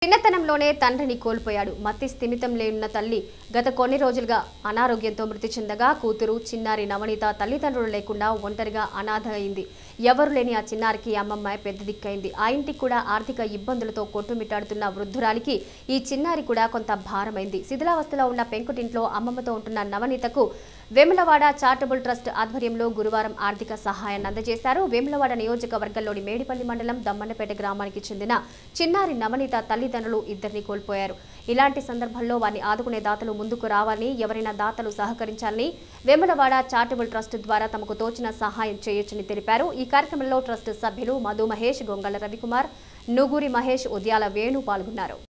చిన్నతనంలోనే తండ్రిని కోల్పోయాడు మతి స్థిమితం లేనున్న తల్లి గత కొన్ని రోజులుగా అనారోగ్యంతో మృతి చెందగా కూతురు చిన్నారి నవనీత తల్లిదండ్రులు లేకుండా ఒంటరిగా అనాథ అయింది ఎవరు లేని ఆ చిన్నారికి అమ్మమ్మ పెద్ద దిక్కైంది ఆ ఇంటికి కూడా ఆర్థిక ఇబ్బందులతో కొట్టుమిట్టాడుతున్న వృద్ధురాలికి ఈ చిన్నారి కూడా కొంత భారమైంది శిథిలావస్థలో ఉన్న పెంకుటింట్లో అమ్మమ్మతో ఉంటున్న నవనీతకు వేములవాడ చారిటబుల్ ట్రస్ట్ ఆధ్వర్యంలో గురువారం ఆర్థిక సహాయాన్ని అందజేశారు వేములవాడ నియోజకవర్గంలోని మేడిపల్లి మండలం దమ్మన్నపేట గ్రామానికి చెందిన చిన్నారి నవనీత తల్లిదండ్రులు ఇద్దరిని కోల్పోయారు ఇలాంటి సందర్భంలో వారిని ఆదుకునే దాతలు ముందుకు రావాలని ఎవరైనా దాతలు సహకరించాలని వేములవాడ చారిటబుల్ ట్రస్ట్ ద్వారా తమకు తోచిన సహాయం చేయొచ్చని తెలిపారు ఈ కార్యక్రమంలో ట్రస్ట్ సభ్యులు మధు మహేష్ గొంగళ రవికుమార్ నుగూరి మహేష్ ఉద్యాల వేణు పాల్గొన్నారు